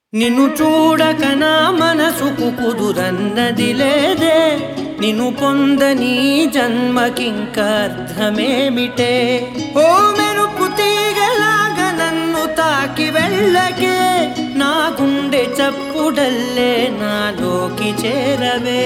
నిన్ను చూడక నా మనసుకు కుదురన్నది లేదే నిన్ను పొందని జన్మకింక అర్థమేమిటే ఓ మెరుపు తీగలాగా నన్ను తాకి వెళ్ళకే నా గుండె చప్పుడల్లే నాలోకి చేరవే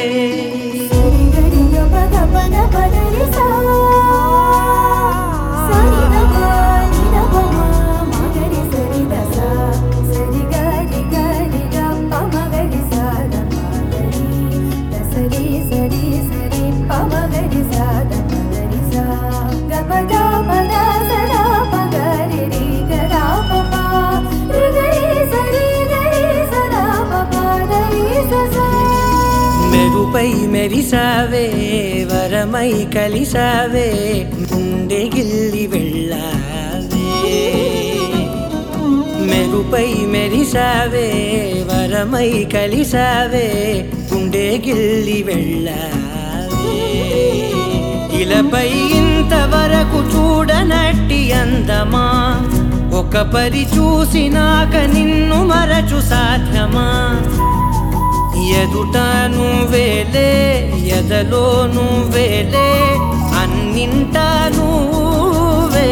మెరుపై మెరిసావే వరమై కలిసావే గుండె గిల్లి వెళ్ళావే మెరుపై మెరిసావే వరమై కలిసావే గుండె గిల్లి వెళ్ళావే ఇలపై ఇంతవరకు చూడనట్టి అందమా ఒక పరి చూసినాక నిన్ను మరచు సాధ్యమా ఎదుట నువ్వేలే ఎదలో నువ్వేలే అన్నింటా నువ్వే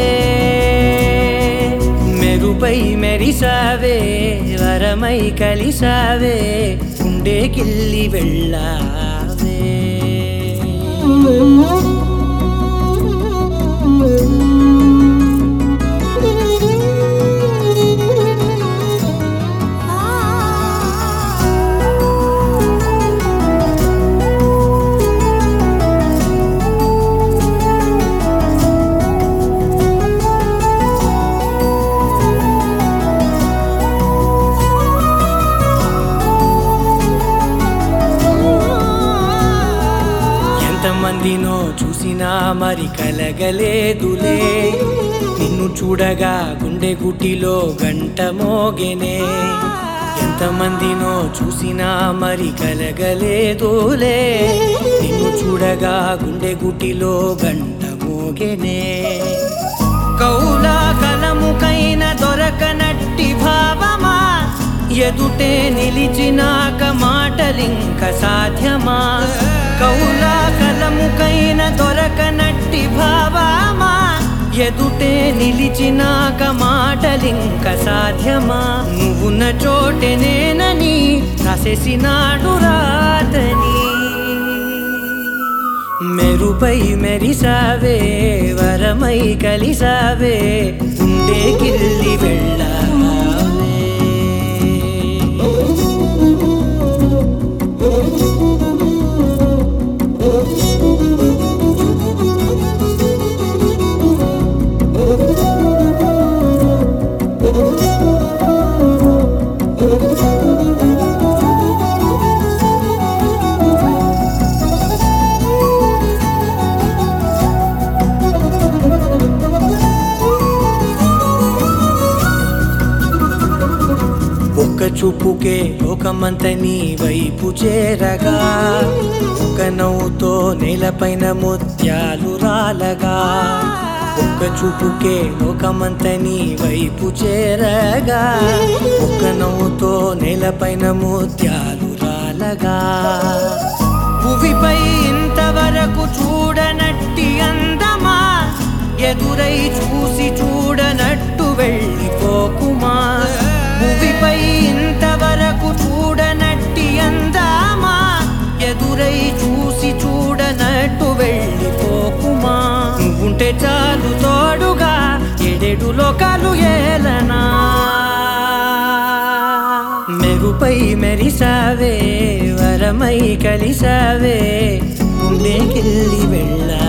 మెరుపై మెరిసావే వరమై కలిసావే గుండె కిల్లి వెళ్ళావే ఎంతమందినో చూసినా మరి కలగలేదులే నిన్ను చూడగా గుండె గుటిలో గంట మోగెనే ఎంతమందినో చూసినా మరి కలగలేదులే నిన్ను చూడగా గుండె గుటిలో గంట మోగెనే కౌలా కలముకైన దొరకనట్టి భావమా ఎదుటే నిలిచినాక మాటలింక సాధ్యమా కౌలా కలముకైన దొరకనట్టి భావమా ఎదుటే నిలిచినాక మాటలింక సాధ్యమా నువ్వున్న చోటే నేనని రాసేసినాడు రాతని మెరుపై మెరిసావే వరమై కలిసావే ఉండే కిల్లి వెళ్ళావే ఒక్క చూపుకే లోకమంత నీ వైపు చేరగా ఒక్క నవ్వుతో నేలపైన ముత్యాలు రాలగా ఒక్క చూపుకే లోకమంత నీ వైపు చేరగా ఒక్క నవ్వుతో నేలపైన ముత్యాలు రాలగా భువిపై ఇంతవరకు చూడనట్టి అందమా ఎదురై చూసి చూడనట్టు వెళ్ళిపోకుమా భువిపై ఇంతవరకు చూడనట్టి అందమా ఎదురై చూసి చూడనట్టు వెళ్ళిపోకుమా నువ్వుంటే చాలు తోడుగా ఎడెడు లోకాలు ఏలనా మెరుపై మెరిసావే వరమై కలిసావే గుండె కిల్లి వెళ్ళా